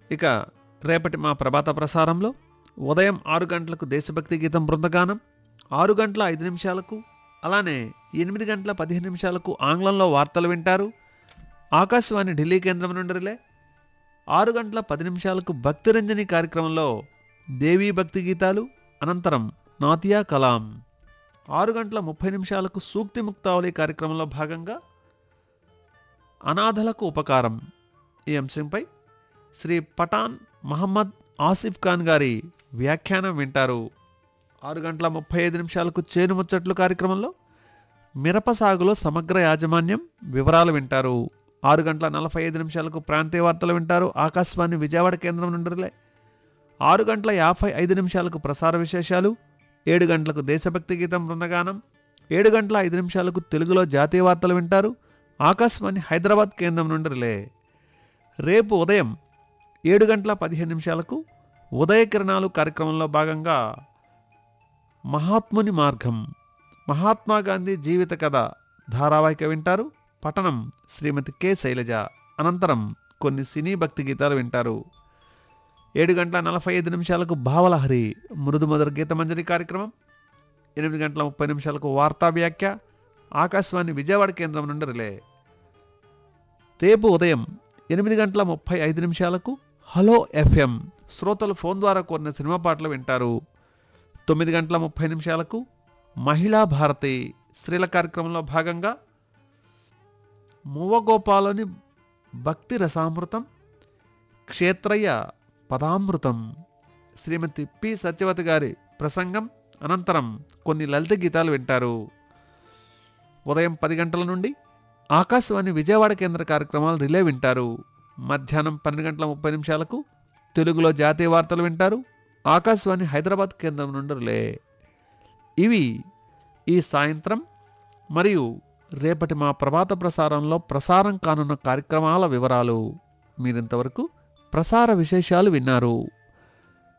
ఇక రేపటి మా ప్రభాత ప్రసారంలో ఉదయం ఆరు గంటలకు దేశభక్తి గీతం బృందగానం ఆరు గంటల ఐదు నిమిషాలకు అలానే ఎనిమిది గంటల పదిహేను నిమిషాలకు ఆంగ్లంలో వార్తలు వింటారు ఆకాశవాణి ఢిల్లీ కేంద్రం నుండి రిలే ఆరు గంటల పది నిమిషాలకు భక్తిరంజని కార్యక్రమంలో దేవీ భక్తి గీతాలు అనంతరం నాతియా కలాం ఆరు గంటల ముప్పై నిమిషాలకు సూక్తి ముక్తావళి కార్యక్రమంలో భాగంగా అనాథలకు ఉపకారం ఈ అంశంపై శ్రీ పఠాన్ మహమ్మద్ ఆసిఫ్ ఖాన్ గారి వ్యాఖ్యానం వింటారు ఆరు గంటల ముప్పై ఐదు నిమిషాలకు చేను ముచ్చట్లు కార్యక్రమంలో మిరప సాగులో సమగ్ర యాజమాన్యం వివరాలు వింటారు ఆరు గంటల నలభై ఐదు నిమిషాలకు ప్రాంతీయ వార్తలు వింటారు ఆకాశవాణి విజయవాడ కేంద్రం నుండి రిలే ఆరు గంటల యాభై ఐదు నిమిషాలకు ప్రసార విశేషాలు ఏడు గంటలకు దేశభక్తి గీతం బృందగానం ఏడు గంటల ఐదు నిమిషాలకు తెలుగులో జాతీయ వార్తలు వింటారు ఆకాశవాణి హైదరాబాద్ కేంద్రం నుండి రిలే రేపు ఉదయం ఏడు గంటల పదిహేను నిమిషాలకు ఉదయ కిరణాలు కార్యక్రమంలో భాగంగా మహాత్ముని మార్గం మహాత్మా గాంధీ జీవిత కథ ధారావాహిక వింటారు పఠనం శ్రీమతి కె శైలజ అనంతరం కొన్ని సినీ భక్తి గీతాలు వింటారు ఏడు గంటల నలభై ఐదు నిమిషాలకు భావలహరి మృదు మధుర గీతమంజరి కార్యక్రమం ఎనిమిది గంటల ముప్పై నిమిషాలకు వార్తా వ్యాఖ్య ఆకాశవాణి విజయవాడ కేంద్రం నుండి రిలే రేపు ఉదయం ఎనిమిది గంటల ముప్పై ఐదు నిమిషాలకు హలో ఎఫ్ఎం శ్రోతలు ఫోన్ ద్వారా కోరిన సినిమా పాటలు వింటారు తొమ్మిది గంటల ముప్పై నిమిషాలకు మహిళా భారతి స్త్రీల కార్యక్రమంలో భాగంగా మువ్వగోపాలని భక్తి రసామృతం క్షేత్రయ్య పదామృతం శ్రీమతి పి సత్యవతి గారి ప్రసంగం అనంతరం కొన్ని లలిత గీతాలు వింటారు ఉదయం పది గంటల నుండి ఆకాశవాణి విజయవాడ కేంద్ర కార్యక్రమాలు రిలే వింటారు మధ్యాహ్నం పన్నెండు గంటల ముప్పై నిమిషాలకు తెలుగులో జాతీయ వార్తలు వింటారు ఆకాశవాణి హైదరాబాద్ కేంద్రం నుండి రిలే ఇవి ఈ సాయంత్రం మరియు రేపటి మా ప్రభాత ప్రసారంలో ప్రసారం కానున్న కార్యక్రమాల వివరాలు మీరింతవరకు ప్రసార విశేషాలు విన్నారు